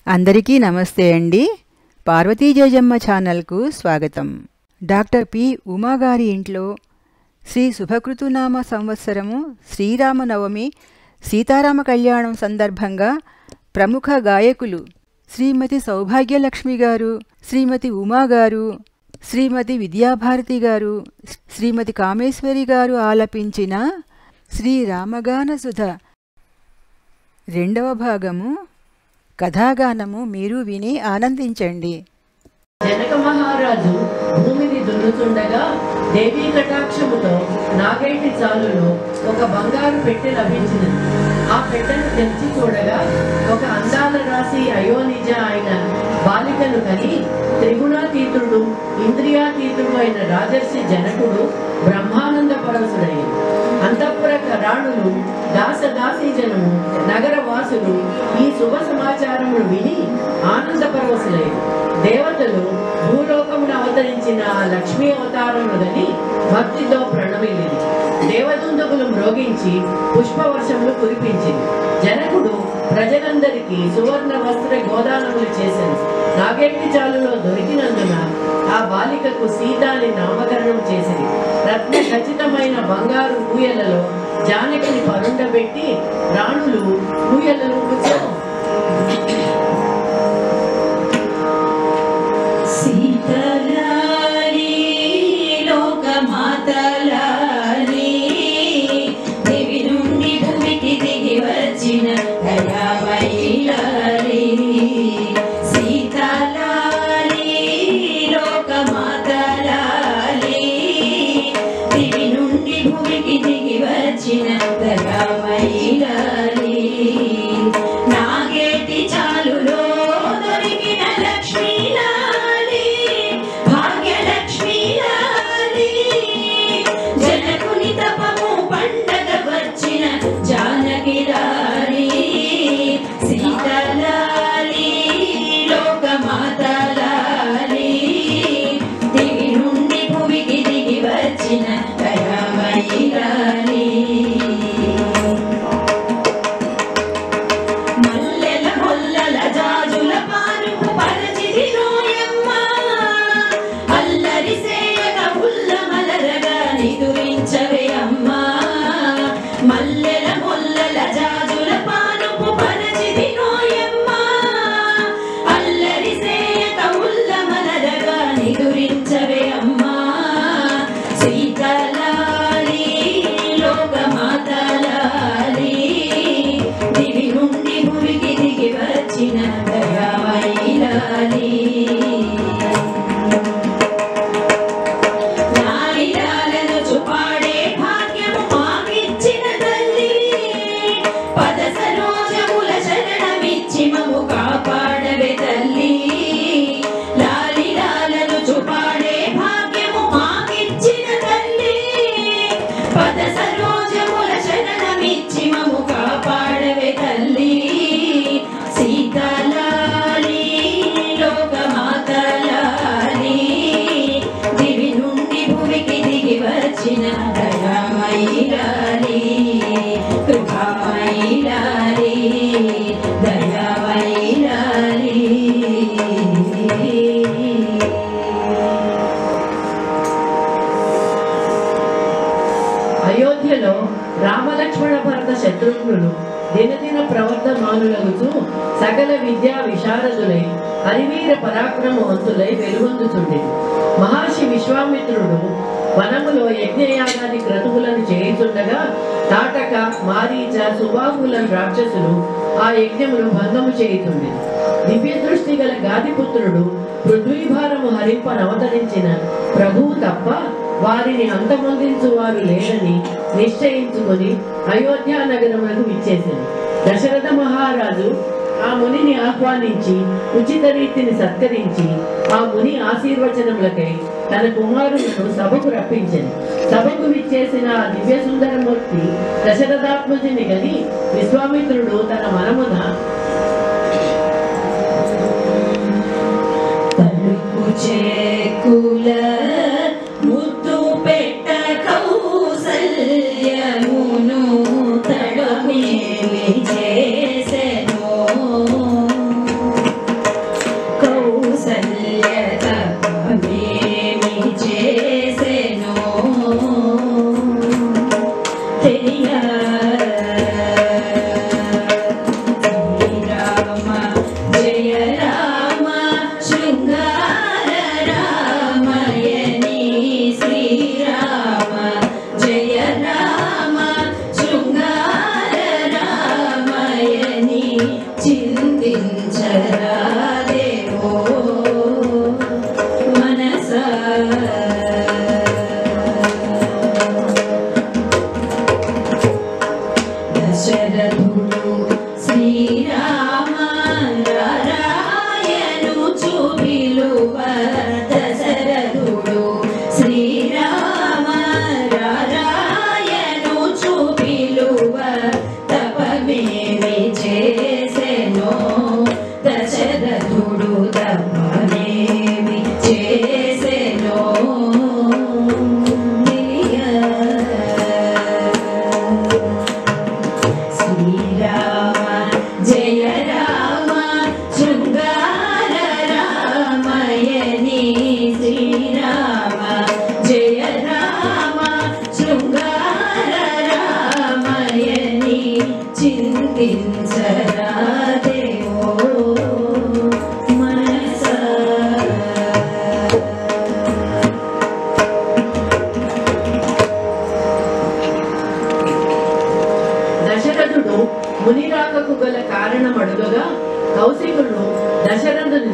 అందరికీ నమస్తే అండి పార్వతీ జయజమ్మ ఛానల్కు స్వాగతం డాక్టర్ పి ఉమాగారి ఇంట్లో శ్రీ శుభకృతునామ సంవత్సరము శ్రీరామనవమి సీతారామ కళ్యాణం సందర్భంగా ప్రముఖ గాయకులు శ్రీమతి సౌభాగ్యలక్ష్మి గారు శ్రీమతి ఉమా గారు శ్రీమతి విద్యాభారతి గారు శ్రీమతి కామేశ్వరి గారు ఆలపించిన శ్రీ రామగాన సుధ రెండవ భాగము కథాగానము మీరు విని ఆనందించండి జనక మహారాజు భూమిని దున్నుతుండగా దేవీ కటాక్షముతో నాగేటి చాలులో ఒక బంగారు పెట్టె లభించినది ఆ పెట్టెను తెరిచి చూడగా ఒక అందాల రాశి అయోనిజ అయిన బాలికను కని త్రిగుణాతీతుడు ఇంద్రియాతీతుడు అయిన రాజర్షి జనకుడు బ్రహ్మానంద పరసుడయ్యి అంతఃపుర రాణులు దాస దాసీజనము నగర వాసులు ఈ శుభ సమాచారమును విని ఆనంద పరవశులయ్యారు దేవతలు భూలోకమున అవతరించిన ఆ లక్ష్మీ అవతారములని భక్తితో ప్రణమిల్లింది దేవదుందుకులు మ్రోగించి పుష్పవర్షములు కురిపించింది జనకుడు ప్రజలందరికీ సువర్ణ వస్త్ర గోదానములు చేశాను నాగేటి చాలులో దొరికినందున ఆ బాలికకు సీత అని నామకరణం చేసింది రత్న ఖచ్చితమైన బంగారు ఊయలలో జానకిని పరుండబెట్టి రాణులు ఊయలను కూర్చో సీతలాలి లోకమాతలాలి దివి నుండి భూమికి దిగి వచ్చిన దయామయిలాలి సీతలాలి లోకమాతలాలి దివి నుండి భూమికి దిగి వచ్చిన దయామయిలాలి నాగేటి చాలులో దొరికిన లక్ష్మీలాలి భాగ్యలక్ష్మీలాలి జనకుని తపము పండగ వచ్చిన జానకి లాలి సీతలాలి లోకమాతలాలి దివి నుండి భూమికి దిగి వచ్చిన దయామయి లాలి మల్లెల మొల్లల జాజుల పానుపు పరచిది నోయమ్మ అల్లరి సేయక పుల్ల మలరగా నిదురించవే అమ్మా మల్లెల మొల్లల జాజుల పానుపు పరచిది నోయమ్మ అల్లరి సేయక పుల్ల మలరగా నిదురించవే అమ్మా సీతలాలి లోకమాతలాలి దివి నుండి భూమికి దిగి వచ్చిన దయామయిలాలి నాలిలాలను చుపాడే భాగ్యము మాకిచ్చిన తల్లి పద సరోజముల శరణమిచ్చి మము కాపాడవే తల్లి లాలిలాలను చుపాడే భాగ్యము మాకిచ్చిన తల్లి పద సరోజముల శరణమిచ్చి మము కాపాడవే తల్లి సీతలాలి లోకమాతలాలి దివి నుండి భూమికి దిగి వచ్చిన దయామయిలాలి కృపామయిలాలి దయామయిలాలి అయోధ్యలో రామలక్ష్మణ భరత శత్రుఘ్నులు దినదిన ప్రవర్ధమానులగుతూ సకల విద్యా విశారదులై హరివీర పరాక్రమవంతులై వెలుగొందుచుండేది మహర్షి విశ్వామిత్రుడు వనములో యజ్ఞయాగాది క్రతువులను చేయుచుండగా తాటక మారీచ సుబాహులను రాక్షసులు ఆ యజ్ఞమును భంగము చేయుచుండేది దివ్య దృష్టి గల గాదిపుత్రుడు పృథ్వీభారము హరింపనవతరించిన ప్రభువు తప్ప వారిని అంతమొందించు వారు లేరని నిశ్చయించుకొని అయోధ్య నగరములకు విచ్చేసింది దశరథ మహారాజు ఆ మునిని ఆహ్వానించి ఉచిత రీతిని సత్కరించి ఆ ముని ఆశీర్వచనములకై తన కుమారులను సభకు రప్పించింది సభకు విచ్చేసిన ఆ దివ్య సుందరమూర్తి దశరథాత్మజుని గని విశ్వామిత్రుడు తన మనమున పలుకు చేకుల ముద్దు పెట్ట కౌసల్యమును తడమేలి చేసెను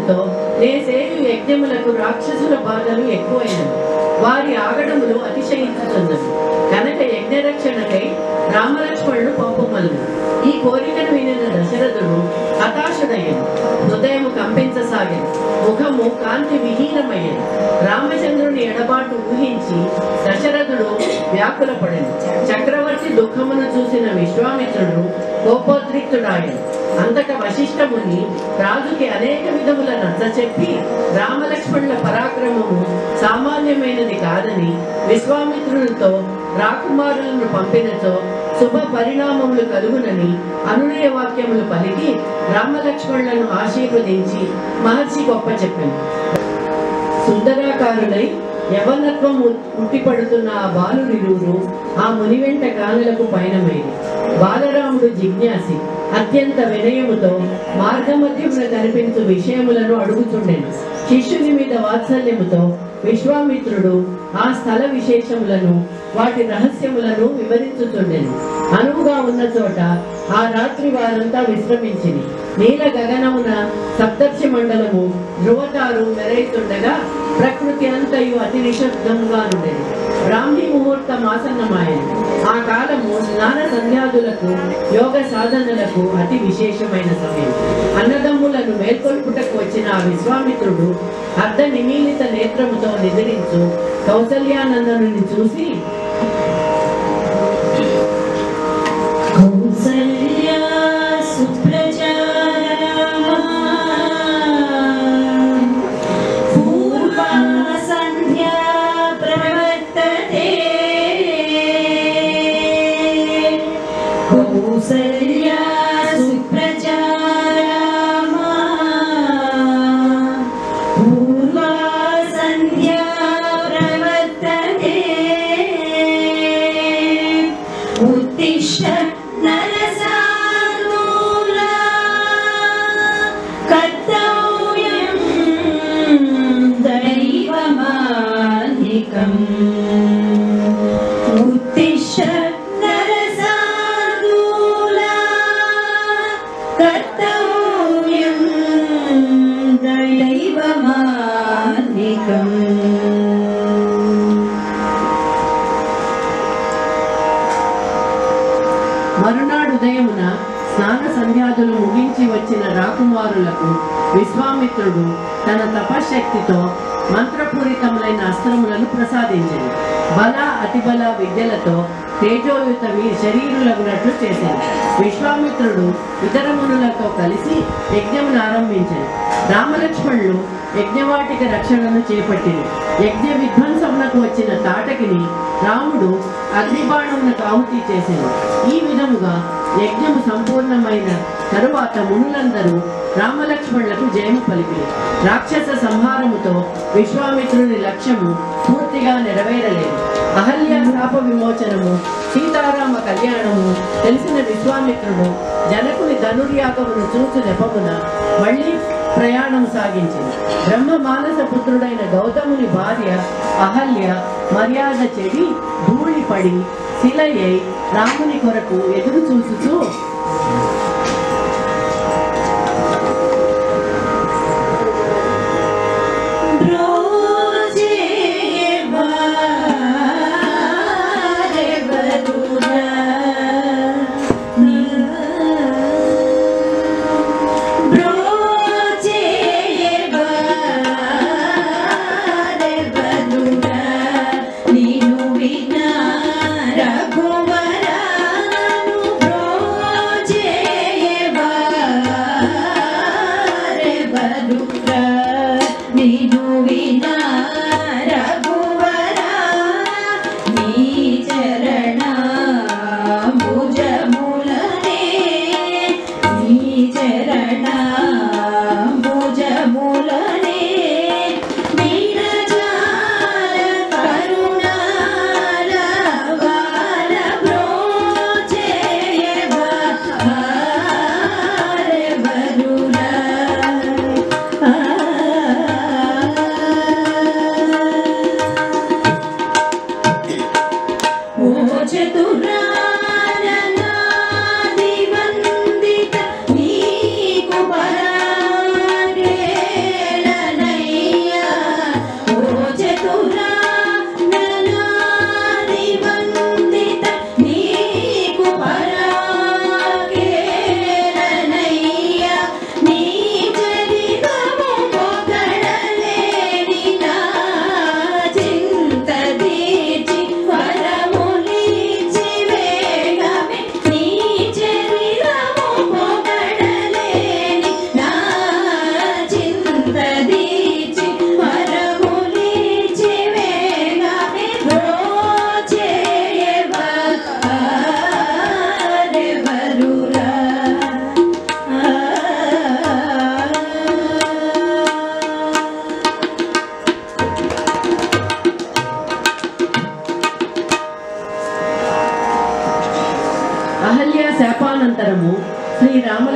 రామచంద్రునితో నేసేయు యజ్ఞములకు రాక్షసుల బాధలు ఎక్కువైనవి వారి ఆగడములు అతిశయించుతున్నవి కనుక యజ్ఞరక్షణకై రామలక్ష్మణుడు పంపమల్లు ఈ కోరికను వినిన దశరథుడు హతాశుడయ్యను హృదయము కంపించసాగాను ముఖము కాంతి విహీనమయ్యను రామచంద్రుని ఎడబాటు ఊహించి దశరథుడు వ్యాకులపడెను చక్రవర్తి దుఃఖమును చూసిన విశ్వామిత్రుడు కోపోద్రిక్తుడాయను అంతట వశిష్ఠముని రాజుకి అనేక విధముల నచ్చచెప్పి రామలక్ష్మణుల పరాక్రమము సామాన్యమైనది కాదని విశ్వామిత్రునితో రాకుమారులను పంపినచో శుభ పరిణామములు కలుగునని అనునయ వాక్యములు పలికి రామలక్ష్మణులను ఆశీర్వదించి మహర్షి గొప్ప చెప్పాను సుందరాకారులై యవనత్వం ఉట్టిపడుతున్న ఆ బాలురిరువురు ఆ ముని వెంట కానులకు పయనమైంది బాలరాముడు జిజ్ఞాసి అత్యంత వినయముతో మార్గమధ్యమున కనిపించు విషయములను అడుగుచుండెను శిష్యుని మీద వాత్సల్యముతో విశ్వామిత్రుడు ఆ స్థల విశేషములను వాటి రహస్యములను వివరించుచుండెను అనువుగా ఉన్న చోట ఆ రాత్రి వారంతా విశ్రమించింది నీల గగనమున సప్తర్షి మండలము ధ్రువతారు మెరైతుండగా ప్రకృతి అంతయు అతి నిశ్శబ్దముగా ఉండేది బ్రాహ్మీ ముహూర్తం ఆసన్నమాయను ఆ కాలము స్నాన సంధ్యాదులకు యోగ సాధనలకు అతి విశేషమైన సమయం అన్నదమ్ములను మేల్కొల్పుటకు వచ్చిన ఆ విశ్వామిత్రుడు అర్ధ నిమీలిత నేత్రముతో నిద్రించు కౌసల్యానందనుని చూసి కౌసల్యా సుప్రజా పూర్వా సంధ్యా ప్రవర్తతే కౌసల్యా సుప్రజా పూర్వా సంధ్యా ప్రవర్తతే ఉత్తిష్ట నరసానూలా కర్తవ్యం దైవమాధికం ఉత్తిష్ట నరసానూలా కర్తవ్యం దైవమాధికం మరునాడు ఉదయమున స్నాన సంధ్యాదులు ముగించి వచ్చిన రాకుమారులకు విశ్వామిత్రుడు తన తపశ్శక్తితో మంత్రపూరితములైన అస్త్రములను ప్రసాదించింది బల అతిబల విద్యలతో తేజోయుత వీ- శరీరులగునట్లు చేశాడు విశ్వామిత్రుడు ఇతర మునులతో కలిసి యజ్ఞమును ఆరంభించాడు రామలక్ష్మణులు యజ్ఞవాటిక రక్షణను చేపట్టింది యజ్ఞ విధ్వంసమునకు వచ్చిన తాటకిని రాముడు అగ్నిబాణమునకు ఆహుతి చేశాడు ఈ విధముగా యజ్ఞము సంపూర్ణమైన తరువాత మునులందరూ రామలక్ష్మణులకు జయము పలికిరి రాక్షస సంహారముతో విశ్వామిత్రుని లక్ష్యము పూర్తిగా నెరవేరలేదు అహల్య శాప విమోచనము సీతారామ కళ్యాణము తెలిసిన విశ్వామిత్రుడు జనకుని ధనుర్యాగమును చూచు నెపమున మళ్ళీ ప్రయాణం సాగించింది బ్రహ్మ మానస పుత్రుడైన గౌతముని భార్య అహల్య మర్యాద చెడి ధూళి పడి శిలయ్యై రాముని కొరకు ఎదురు చూసుచూ నీను వినా రఘువరా నీ చరణ భుజములనే నీ చరణ భుజములనే వీరజాల కరుణాల వాల బ్రోచేయవా వరురా ఆ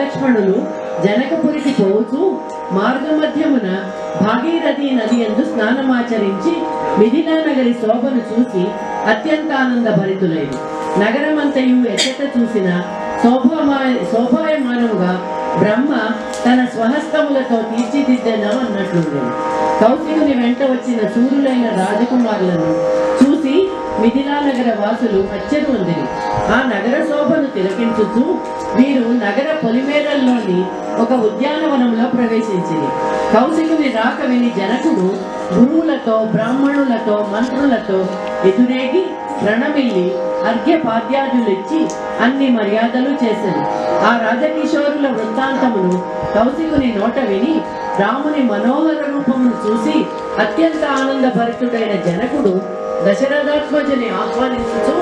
లక్ష్మణులు జనకపురికి పోవచ్చు మార్గమధ్యమున భాగీరథి నది ఎందు స్నానమాచరించి మిథిలా నగరి శోభను చూసి అత్యంత ఆనంద భరితులైన నగరమంతయు ఎచ్చట చూసిన శోభామా శోభాయమానముగా బ్రహ్మ తన స్వహస్తములతో తీర్చిదిద్దెను అన్నట్లుంది కౌశికుని వెంట వచ్చిన సూర్యులైన రాజకుమారులను చూసి మిథిలా నగర వాసులు అచ్చరు ఉందిరి ఆ నగర శోభను తిలకించుచు వీరు నగర పొలిమేరల్లోని ఒక ఉద్యానవనంలో ప్రవేశించింది కౌశికుని రాక విని జనకుడు గురువులతో బ్రాహ్మణులతో మంత్రులతో ఎదురేగి ప్రణమిల్లి అర్ఘ్య పాద్యాదులిచ్చి అన్ని మర్యాదలు చేశారు ఆ రాజకిషోరుల వృత్తాంతమును కౌశికుని నోట విని రాముని మనోహర రూపమును చూసి అత్యంత ఆనందభరితుడైన జనకుడు దశరథాత్మజుని ఆహ్వానించుచు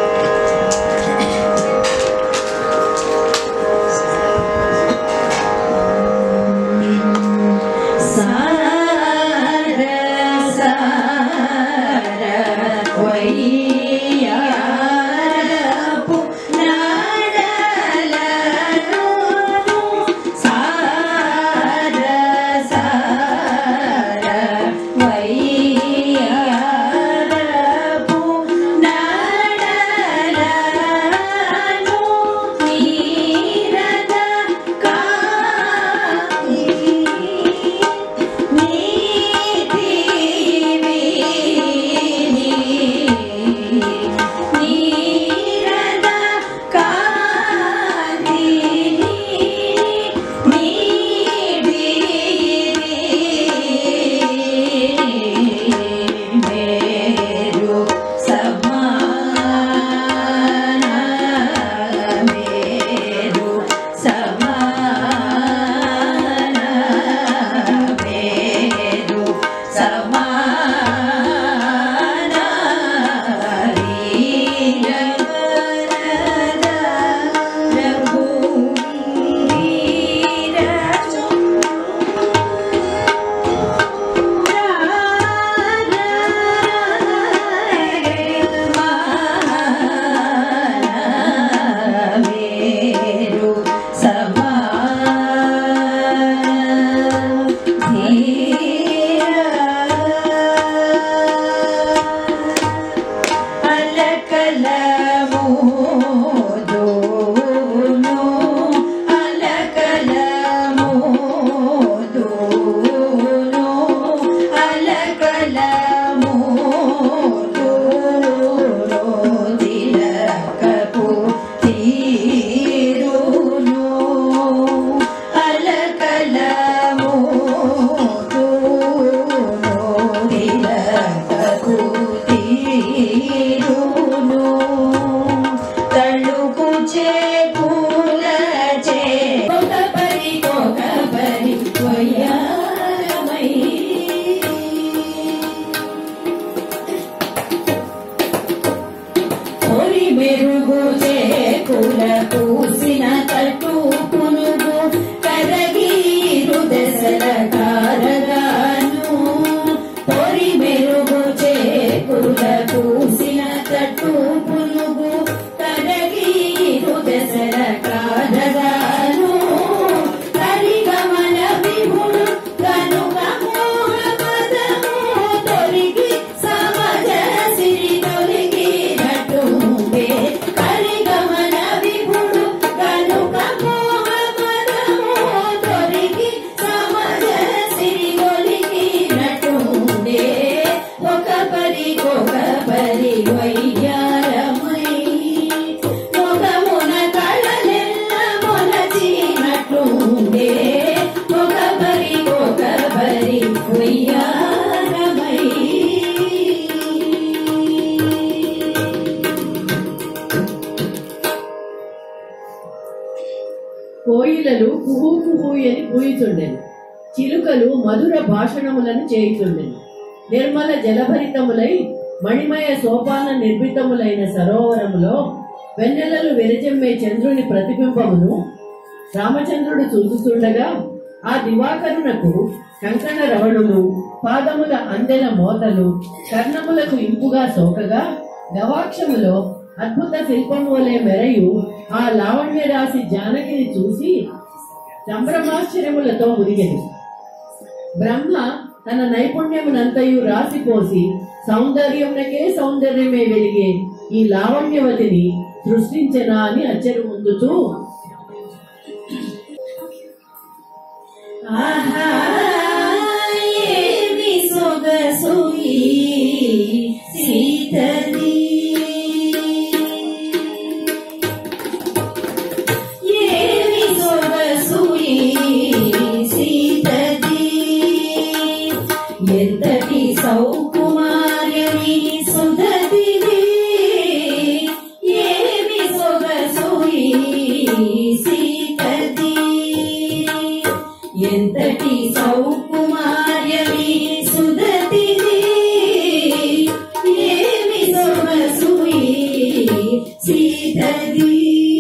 సార సార వయ్యారపు నాడలను సార సార వయ్యారపు నాడలను నీరద కాని తళ్ళుకు చేకూల చే ఒక పరి ఒక పరి వయ్యారమై పొరి మెరుగు చేకుల పూసిన తట్టు పునుగు కరగీరు దశల కారగాను పొరి మెరుగు చేకుల పూసిన తట్టు పునుగు కరగీరు దశల కారగాను కరిగమల విభుడు కనుక మోహపదము తొలిగి సమజ సిరి తొలిగినట్టుండే కరిగమల విభుడు కనుక మోహపదము తొలిగి సమజ సిరి తొలిగినట్టుండే ఒక పరి ఒక పరి వయ్యారమై మొగమున కళలెల్ల మొలచినట్లుండే ఒక పరి ఒక పరి వయ్యారమై కోయిలలు కుహు కుహు అని కూయుచుండెను చిలుకలు మధుర భాషణములను చేయుచుండెను నిర్మల జలభరితములై మణిమయ సోపాన నిర్మితములైన సరోవరములో వెన్నెలలు విరజమ్మే చంద్రుని ప్రతిబింబమును రామచంద్రుడు చూచుచుండగా ఆ దివాకరునకు కంకణ రవణులు పాదముల అందెల మోతలు కర్ణములకు ఇంపుగా సోకగా గవాక్షములో అద్భుత శిల్పము వలె మెరయు ఆ లావణ్య రాశి జానకిని చూసి సంభ్రమాశ్చర్యములతో మురిగెను బ్రహ్మ తన నైపుణ్యమునంతయు రాసిపోసి సౌందర్యమునకే సౌందర్యమే వెలిగే ఈ లావణ్యవతిని సృష్టించనా అని అచ్చరు ముందుతూ ఆహా ఏమి సొగసు ఈ సీతది ఏమి సొగసు ఈ సీతది ఎంతటి సౌకుమార్యమి సుధతిది ఏమి సొగసు ఈ సీతది ఎంతటి సౌకుమార్యమి సుధతిది ఏమి సొగసు ఈ సీతది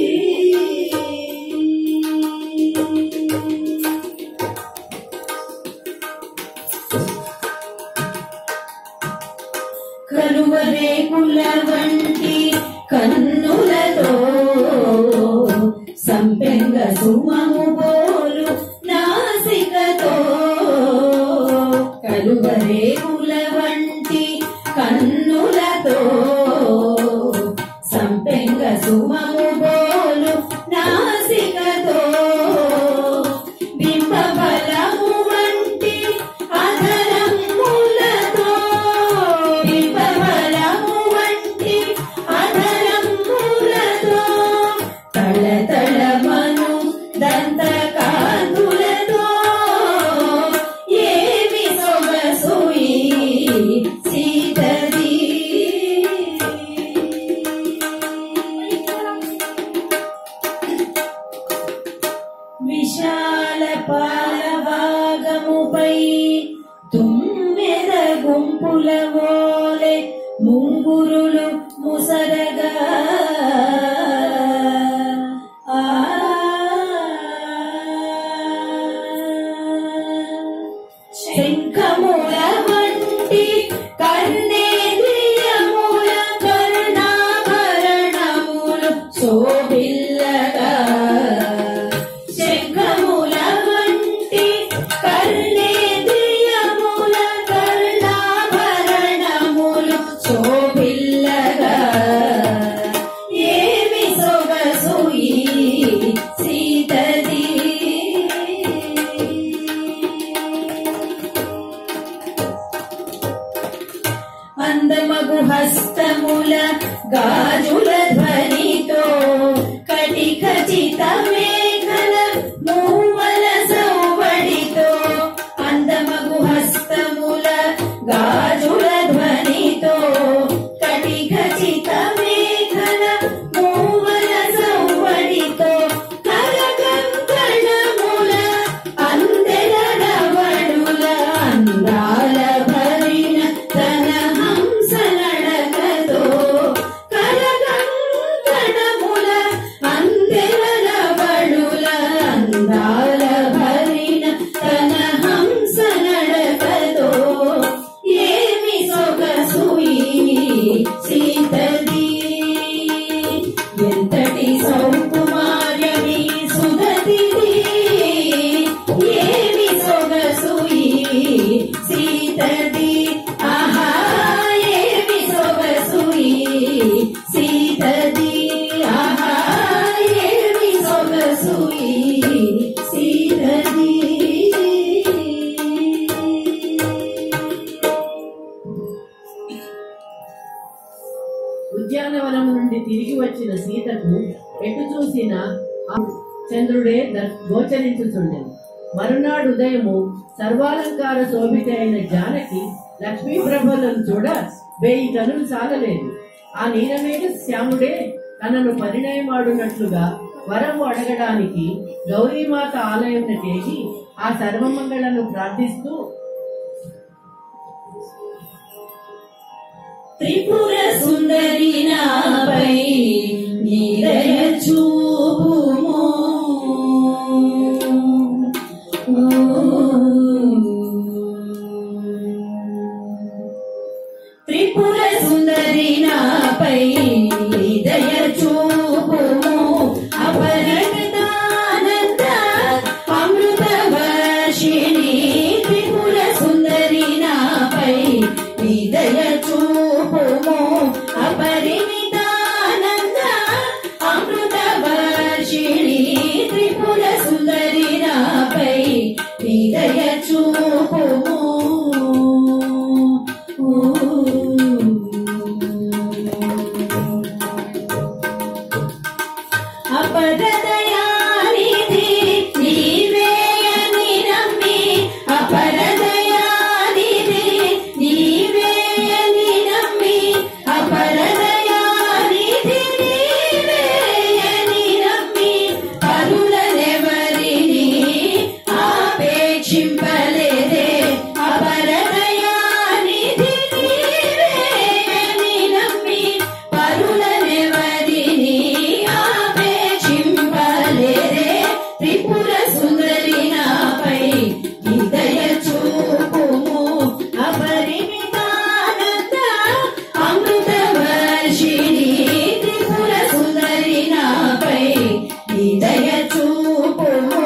కలువరేకుల వంటి కన్నులతో సంపెంగ సుమము పోలు నాసికతో కలువరేకుల వంటి కన్నులతో సంపెంగ సుమము పోలు నాసికతో బింబ బలము వంటి అధరములతో బింబ బలము వంటి అధరములతో తళతళమను దంతకాంతులతో ఏమి సొగసు ఈ సీతది విశాల పాలభాగముపై తుమ్మెద గుంపుల ఓలె ముంగురులు ముసరగా ఆ శంఖముల వంటి కర్ణేంద్రియముల కరుణాభరణములు శోభిల్లగా శంఖముల వంటి కర్ణేంద్రియముల కరుణాభరణములు శోభిల్లగా ఏమి సొగసు ఈ సీతది అందమగు హస్తముల గాజుల ధ్వనితో కటి ఖచిత మేఘల మూవల సౌవడితో అందమగు హస్తముల గాజుల ధ్వనితో కటి ఖచిత మేఘల మూవల సౌవడితో కరకంకణముల అందెల రవణుల అందాల భరిన తన హంస నడకతో కరకంకణముల అందెల రవణుల అందాల భరిన తన హంస నడకతో ఏమి సొగసు ఈ సీతది ఎంతటి సౌకుమార్యమి సుధతిది ఏమి సొగసు ఈ సీతది ఆహా ఏమి సొగసు ఈ సీతది ఆహా ఏమి సొగసు ఈ సీతది ఉద్యానవనం నుండి తిరిగి వచ్చిన సీతకు ఎటు చూసిన ఆ చంద్రుడే ద- గోచరించుచుండెను మరునాడు ఉదయము సర్వాలంకార శోభిత అయిన జానకి లక్ష్మీ ప్రభలను చూడ వేయి కనులు సాగలేదు ఆ నీలమేఘ శ్యాముడే తనను పరిణయమాడునట్లుగా వరము అడగడానికి గౌరీమాత ఆలయం చేసి ఆ సర్వమంగళను ప్రార్థిస్తూ త్రిపుర సుందరి నాపై నీదయ చూపుము త్రిపుర సుందరి నాపై నీదయ చూపుము అపరగతానంద చింపలేదే అపరదయానిధి నీవేయని నమ్మి పరులనెవరిని ఆపేక్షింపలేదే త్రిపుర సుందరి నాపై హృదయ చూపుము అపరిమితానంద అమృత వర్షిణి త్రిపుర సుందరి నాపై హృదయ చూపుము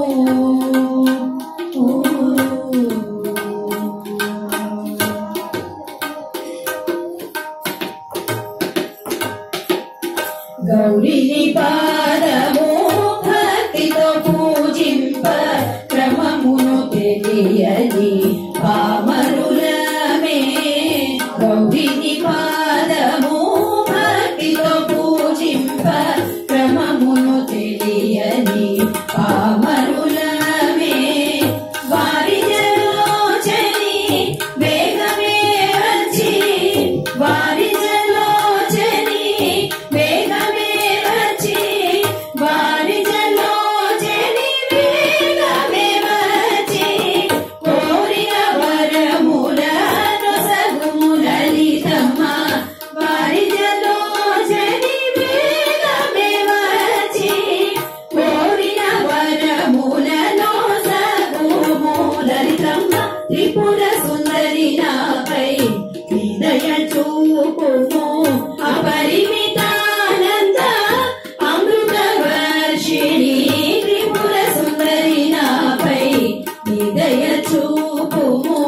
గౌరిని పాదము భక్తితో పూజింప క్రమమును తెలియని పామరులమే గౌరిని పాదము భక్తితో పూజింప క్రమమును తెలియని పామరులమే వారి జలోచని వేగమే వచ్చి వారి జలోచని వేగమే వచ్చి వారి జలోచని వేగమే వచ్చి కోరిన వరముల నొసగుము లలితమ్మ వారి జలోచని వేగమే వచ్చి కోరిన వరములలో సగుము లలితమ్మ త్రిపుర సుందరి నాపై హృదయ చూపుము అపరిమితానంద అమృత వర్షిణి త్రిపుర సుందరి నాపై హృదయ చూపుము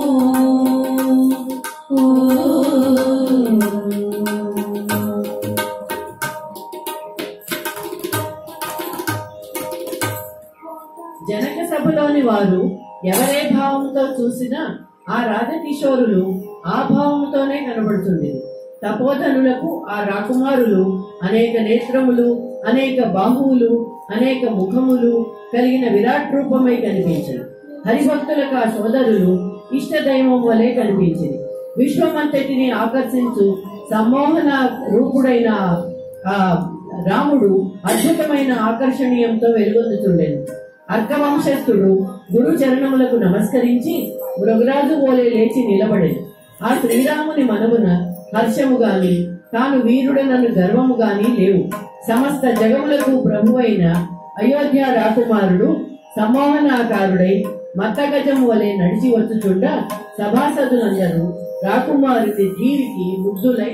జనక సభలోని వారు ఎవరే భావంతో చూసినా ఆ రాధకిషోరులు ఆ భావంతోనే కనబడుతుంది తపోధనులకు ఆ రాకుమారులు అనేక నేత్రములు అనేక బాహువులు అనేక ముఖములు కలిగిన విరాట్ రూపమై కనిపించను హరిభక్తులకు ఆ సోదరులు ఇష్టదైవం వలె కనిపించింది విశ్వమంతటిని ఆకర్షించు సమ్మోహన రూపుడైన ఆ రాముడు అద్భుతమైన ఆకర్షణీయంతో వెలుగొందుతుండెను అర్కవంశస్థుడు గురు చరణములకు నమస్కరించి మృగరాజు ఓలే లేచి నిలబడెను ఆ శ్రీరాముని మనమున హర్షము గాని తాను వీరుడనను గర్వము గాని లేవు సమస్త జగములకు ప్రభువైన అయోధ్య రాకుమారుడు సమ్మోహనాకారుడై మత్తగజం వలె నడిచి వచ్చుచుండ సభాసదులందరూ రాకుమారుడి జీవికి ముగ్ధులై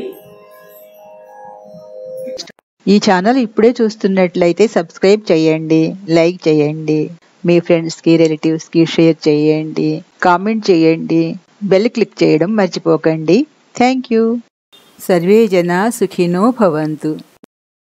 ఈ ఛానల్ ఇప్పుడే చూస్తున్నట్లయితే సబ్స్క్రైబ్ చేయండి లైక్ చేయండి మీ ఫ్రెండ్స్కి రిలేటివ్స్కి షేర్ చేయండి కామెంట్ చేయండి బెల్ క్లిక్ చేయడం మర్చిపోకండి థ్యాంక్ యూ సర్వే జనా సుఖినో భవంతు